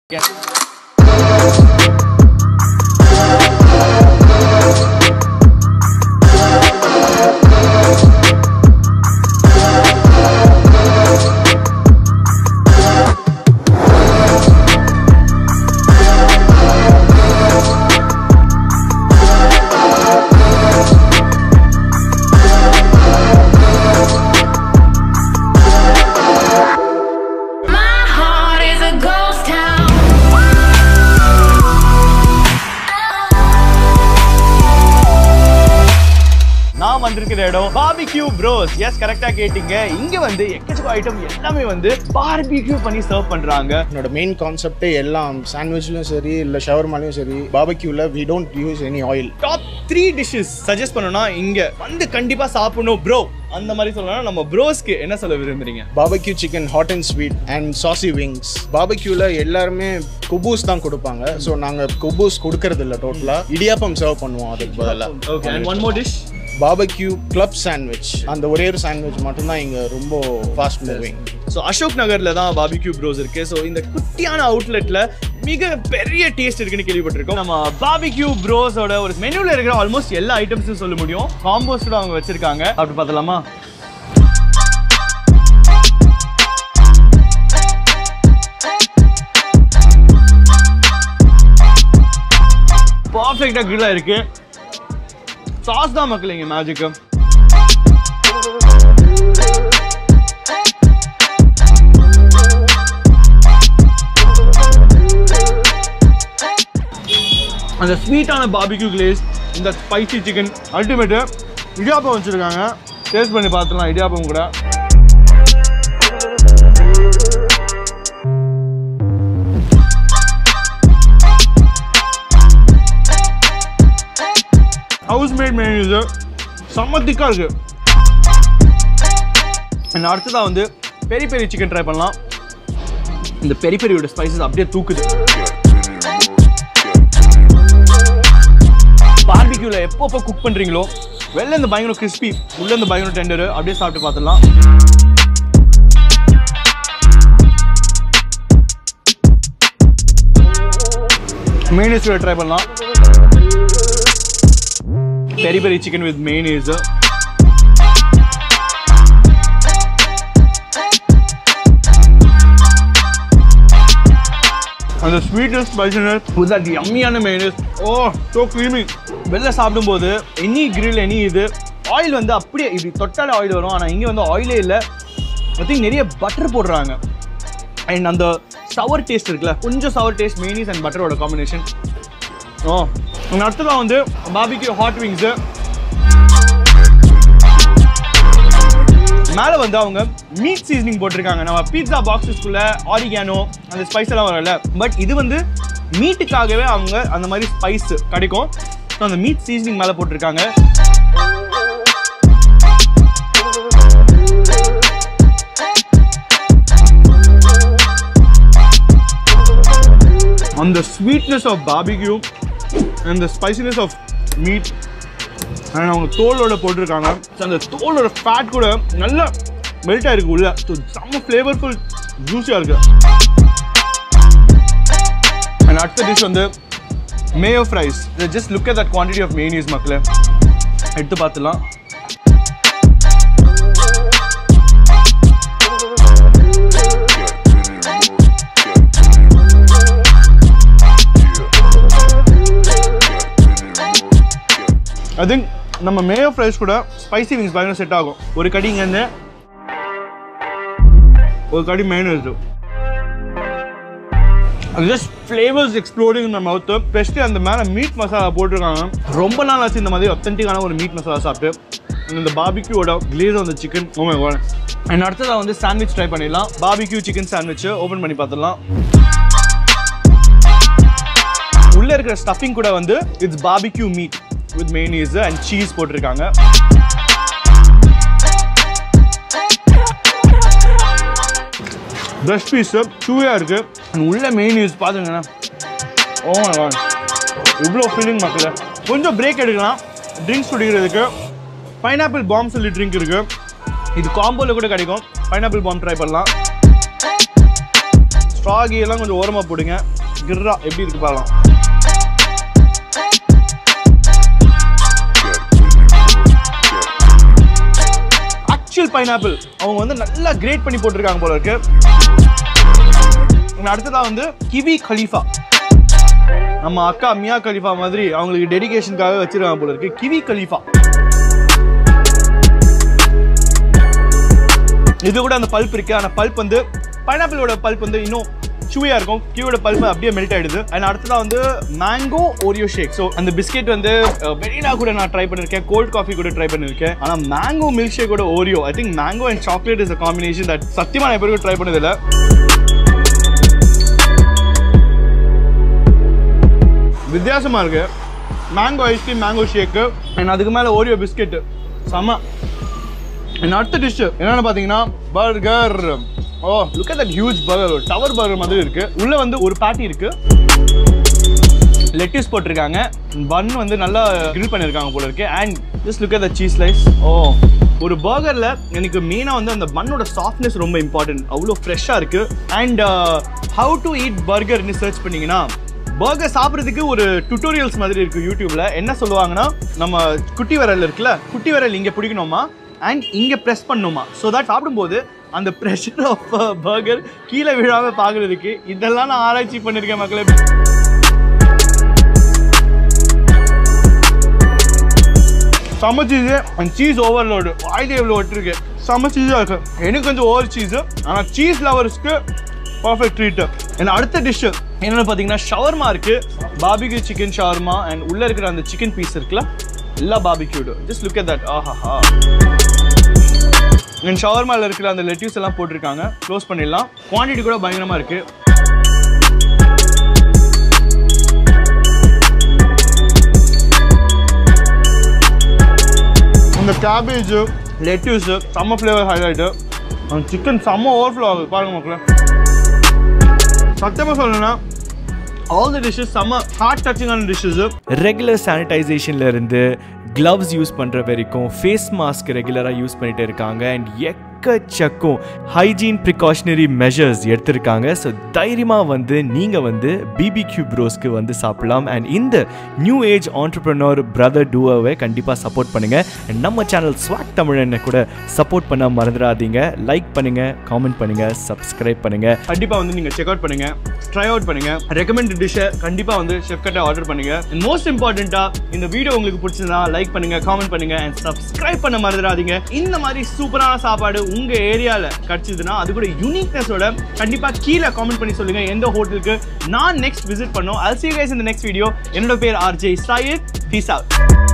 My heart is a ghost town. நான் வந்திருக்கிற இடம் பார்பிக்யூ ப்ரோஸ் எஸ் கரெக்டா கேட்டீங்க இங்க வந்து எக்கச்சக்க ஐட்டம் எல்லாமே வந்து பார்பிக்யூ பண்ணி சர்வ் பண்றாங்க என்னோட மெயின் கான்செப்டே எல்லாம் சாண்ட்விச்லையும் சரி இல்லை ஷவர்மாலையும் சரி பாபக்யூவில் we don't use any oil top three dishes suggest பண்ணணும்னா இங்க வந்து கண்டிப்பா சாப்பிடணும் ப்ரோ அந்த மாதிரி சொல்லணும்னா நம்ம ப்ரோஸ்க்கு என்ன சொல்ல விரும்புறீங்க barbecue chicken hot and sweet and saucy wings பாபக்யூவில் எல்லாருமே குபூஸ் தான் கொடுப்பாங்க ஸோ நாங்கள் குபூஸ் கொடுக்கறது இல்லை டோட்டலாக இடியாப்பம் சர்வ் பண்ணுவோம் அதுக்கு பதிலாக okay and one more dish barbecue club sandwich அந்த ஒரே ஒரு சாண்ட்விச் மட்டும்தான் இங்கே ரொம்ப ஃபாஸ்ட் மூவிங் ஸோ அசோக் நகர்ல தான் பார்பிக்யூ ப்ரோஸ் இருக்கு ஸோ இந்த குட்டியான அவுட்லெட்ல மிக பெரிய டேஸ்ட் இருக்குன்னு கேள்விப்பட்டிருக்கோம் நம்ம பார்பிக்யூ ப்ரோஸோட ஒரு மெனுல இருக்கிற ஆல்மோஸ்ட் எல்லா ஐட்டம்ஸும் சொல்ல முடியும் காம்போஸ் கூட அவங்க வச்சிருக்காங்க அப்படி பார்த்தலாமா பர்ஃபெக்டா கிரில்லா இருக்கு சாஸ் தான் மக்கள் இங்க மேஜிக்கு அந்த ஸ்வீட்டான பாபிக்யூ கிளேஸ் இந்த ஸ்பைசி சிக்கன் அல்டிமேட்டு இடியாப்பம் வச்சுருக்காங்க டேஸ்ட் பண்ணி பார்த்துலாம் இடியாப்பம் கூட ஹவுஸ் மேட் மேனேஜர் செம்ம திக்காக இருக்கு அண்ட் அடுத்ததாக வந்து பெரி பெரி சிக்கன் ட்ரை பண்ணலாம் இந்த பெரி பெரியோட ஸ்பைசஸ் அப்படியே தூக்குது பார்பிக்யூல எப்போ எப்போ குக் பண்றீங்களோ வெளில இந்த பயங்கர கிறிஸ்பி உள்ள இந்த பயங்கர டெண்டர் அப்படியே சாப்பிட்டு பார்த்துடலாம் மெயினேஸ் ட்ரை பண்ணலாம் பெரி பெரி சிக்கன் வித் மெயினேஸ் அந்த ஸ்வீட்டஸ்ட் ஸ்பைசினஸ் வித் தட் யம்மியான மைனஸ் ஓ ஸோ க்ரீமி வெளில சாப்பிடும்போது எனி கிரில் எனி இது ஆயில் வந்து அப்படியே இது தொட்டாலே ஆயில் வரும் ஆனால் இங்கே வந்து ஆயிலே இல்லை ஐ திங்க் நிறைய பட்டர் போடுறாங்க அண்ட் அந்த சவர் டேஸ்ட் இருக்குல்ல கொஞ்சம் சவர் டேஸ்ட் மெயினிஸ் அண்ட் பட்டரோட காம்பினேஷன் ஓ அடுத்ததான் வந்து பாபிக்கு ஹாட் விங்ஸு மேலே வந்து அவங்க மீட் சீசனிங் போட்டிருக்காங்க நம்ம பீட்சா பாக்ஸஸ்க்குள்ள ஆரிகானோ அந்த ஸ்பைஸ் எல்லாம் வரல பட் இது வந்து மீட்டுக்காகவே அவங்க அந்த மாதிரி ஸ்பைஸ் கிடைக்கும் ஸோ அந்த மீட் சீசனிங் மேலே போட்டிருக்காங்க அந்த sweetness of barbecue and the spiciness of meat and அவங்க தோலோட போட்டிருக்காங்க So, அந்த தோலோட ஃபேட் கூட நல்லா மெல்ட் ஆயிருக்கு உள்ள ஸோ செம்ம ஃப்ளேவர்ஃபுல் ஜூஸியாக இருக்கு அண்ட் அடுத்த டிஷ் வந்து mayo fries just look at that quantity of mayonnaise மக்களே எடுத்து பார்த்துலாம் ஐ திங்க் நம்ம மேயோ ஃப்ரைஸ் கூட ஸ்பைசி விங்ஸ் பயங்கர செட் ஆகும் ஒரு கடி இங்கேருந்து ஒரு கடி மைனஸ் ஜஸ்ட் ஃப்ளேவர்ஸ் எக்ஸ்ப்ளோரிங் இந்த மவுத்து ஸ்பெஷலி அந்த மேலே மீட் மசாலா போட்டிருக்காங்க ரொம்ப நாள் ஆச்சு இந்த மாதிரி ஒத்தன்டிக்கான ஒரு மீட் மசாலா சாப்பிட்டு And இந்த பாபிக்யூவோட கிளேஸ் அந்த chicken oh my god and அடுத்ததாக வந்து சாண்ட்விச் ட்ரை பண்ணிடலாம் பாபிக்யூ சிக்கன் சாண்ட்விச் ஓப்பன் பண்ணி பார்த்துடலாம் உள்ள இருக்கிற ஸ்டஃபிங் கூட வந்து it's barbecue meat with mayonnaise and cheese போட்டிருக்காங்க பிரஷ் பீஸ் சூயா இருக்கு and உள்ள மெயினீஸ் பாத்துங்கன்னா ஓ மை காட் இவ்வளோ ஃபீலிங் மக்களே கொஞ்சம் பிரேக் எடுக்கலாம் ட்ரிங்க்ஸ் குடிக்கிறதுக்கு பைனாப்பிள் பாம் சொல்லி ட்ரிங்க் இருக்கு இது காம்போல கூட கிடைக்கும் பைனாப்பிள் பாம் ட்ரை பண்ணலாம் ஸ்ட்ராகி எல்லாம் கொஞ்சம் ஓரமாக போடுங்க கிர்ரா எப்படி இருக்கு பார்க்கலாம் ஆக்சுவல் பைனாப்பிள் அவங்க வந்து நல்லா கிரேட் பண்ணி போட்டிருக்காங்க போல இருக்கு இங்க அடுத்ததா வந்து கிவி கலீஃபா நம்ம அக்கா மியா கலீஃபா மாதிரி அவங்களுக்கு டெடிகேஷனுக்காக வச்சிருக்காங்க போல இருக்கு கிவி கலீஃபா இது கூட அந்த பல்ப் இருக்கு ஆனா பல்ப் வந்து பைனாப்பிளோட பல்ப் வந்து இன்னும் சுவையா இருக்கும் கியூவோட பல்ப் அப்படியே மெல்ட் ஆயிடுது அண்ட் அடுத்ததா வந்து மேங்கோ ஓரியோ ஷேக் ஸோ அந்த பிஸ்கெட் வந்து வெனிலா கூட நான் ட்ரை பண்ணிருக்கேன் கோல்ட் காஃபி கூட ட்ரை பண்ணிருக்கேன் ஆனா மேங்கோ மில்க் ஷேக்கோட Oreo I think mango and chocolate is a combination that சத்தியமா நான் எப்போ ட்ரை பண்ணதில்லை வித்தியாசமா இருக்கு mango ice cream mango shake and அதுக்கு மேலே ஓரியோ பிஸ்கெட்டு செம்ம அண்ட் அடுத்த டிஷ் என்னன்னு பார்த்தீங்கன்னா burger oh look at that huge burger ஒரு டவர் பர்கர் மாதிரி இருக்கு உள்ள வந்து ஒரு பேட்டி இருக்கு லெட்டிஸ் போட்டிருக்காங்க பன் வந்து நல்லா கிரில் பண்ணியிருக்காங்க போல இருக்கு and just look at the cheese slice oh ஒரு பர்கரில் எனக்கு மெயினாக வந்து அந்த பன்னோட சாஃப்ட்னஸ் ரொம்ப இம்பார்ட்டன்ட் அவ்வளோ ஃப்ரெஷ்ஷாக இருக்கு அண்ட் ஹவு டு ஈட் பர்கர்னு சர்ச் பண்ணீங்கன்னா பர்கர் சாப்பிட்றதுக்கு ஒரு டுட்டோரியல்ஸ் மாதிரி இருக்கு யூடியூப்ல என்ன சொல்லுவாங்கன்னா நம்ம குட்டி விரல் இருக்குல்ல குட்டி விரல் இங்கே பிடிக்கணுமா அண்ட் இங்கே ப்ரெஸ் பண்ணணுமா ஸோ தட் சாப்பிடும்போது அந்த ப்ரெஷர் ஆஃப் பர்கர் கீழே விழாம பார்க்கறதுக்கு இதெல்லாம் நான் ஆராய்ச்சி பண்ணியிருக்கேன் மக்களே செம்ம சீஸு அண்ட் சீஸ் ஓவர்லோடு வாயில் எவ்வளோ ஒட்டிருக்கு செம்ம சீஸாக இருக்கு எனக்கு கொஞ்சம் ஓவர் சீஸு ஆனால் சீஸ் லவர்ஸ்க்கு பர்ஃபெக்ட் ட்ரீட்டு என் அடுத்த டிஷ்ஷு என்னென்னு பார்த்தீங்கன்னா ஷவர்மா இருக்கு பாபிக்யூ சிக்கன் ஷவர்மா அண்ட் உள்ளே இருக்கிற அந்த சிக்கன் பீஸ் இருக்குல்ல எல்லா பாபிக்யூடு ஜஸ்ட் லுக் at that ஆஹாஹா என் ஷவர்மாவில் இருக்கிற அந்த லெட்யூஸ் எல்லாம் போட்டிருக்காங்க க்ளோஸ் பண்ணிடலாம் குவான்டிட்டி கூட பயங்கரமாக இருக்கு இந்த கேபேஜு லெட்யூஸு செம்ம ஃப்ளேவர் ஹைலைட்டு அந்த சிக்கன் செம்ம ஓவர்ஃப்ளோ ஆகுது பாருங்க மக்களே சத்தியமாக சொல்லணும்னா ஆல் தி டிஷ்ஷஸ் செம்ம ஹார்ட் டச்சிங்கான டிஷ்ஷஸ் ரெகுலர் சானிடைசேஷன்ல இருந்து கிளவ்ஸ் யூஸ் பண்ணுற வரைக்கும் ஃபேஸ் மாஸ்க் ரெகுலராக யூஸ் பண்ணிட்டு இருக்காங்க அண்ட் எக்கச்சக்கம் ஹைஜீன் ப்ரிகாஷனரி மெஷர்ஸ் எடுத்திருக்காங்க ஸோ தைரியமாக வந்து நீங்கள் வந்து பிபிக்யூ ப்ரோஸ்க்கு வந்து சாப்பிடலாம் அண்ட் இந்த நியூ ஏஜ் ஆண்டர்பிரனர் பிரதர் டூவை கண்டிப்பாக சப்போர்ட் பண்ணுங்கள் அண்ட் நம்ம சேனல் ஸ்வாக் தமிழனை கூட சப்போர்ட் பண்ண மறந்துடாதீங்க லைக் பண்ணுங்கள் காமெண்ட் பண்ணுங்கள் சப்ஸ்கிரைப் பண்ணுங்கள் கண்டிப்பாக வந்து நீங்கள் செக் அவுட் பண்ணுங்க ட்ரை அவுட் பண்ணுங்க ரெக்கமெண்ட் டிஷ்ஷை கண்டிப்பாக வந்து ஷெஃப் கட்டை ஆர்டர் பண்ணுங்க மோஸ்ட் இம்பார்ட்டண்ட்டாக இந்த வீடியோ உங்களுக்கு பிடிச்சிருந்தா லைக் பண்ணுங்க காமெண்ட் பண்ணுங்க அண்ட் சப்ஸ்கிரைப் பண்ண மறந்துடாதீங்க இந்த மாதிரி சூப்பரான சாப்பாடு உங்க ஏரியாவில் கிடைச்சதுன்னா அது கூட யூனிக்னஸோட கண்டிப்பாக கீழே காமெண்ட் பண்ணி சொல்லுங்க எந்த ஹோட்டலுக்கு நான் நெக்ஸ்ட் விசிட் பண்ணோம் I'll see you guys in the next video என்னோட பேர் ஆர்ஜே சாயித் பீஸ் அவுட்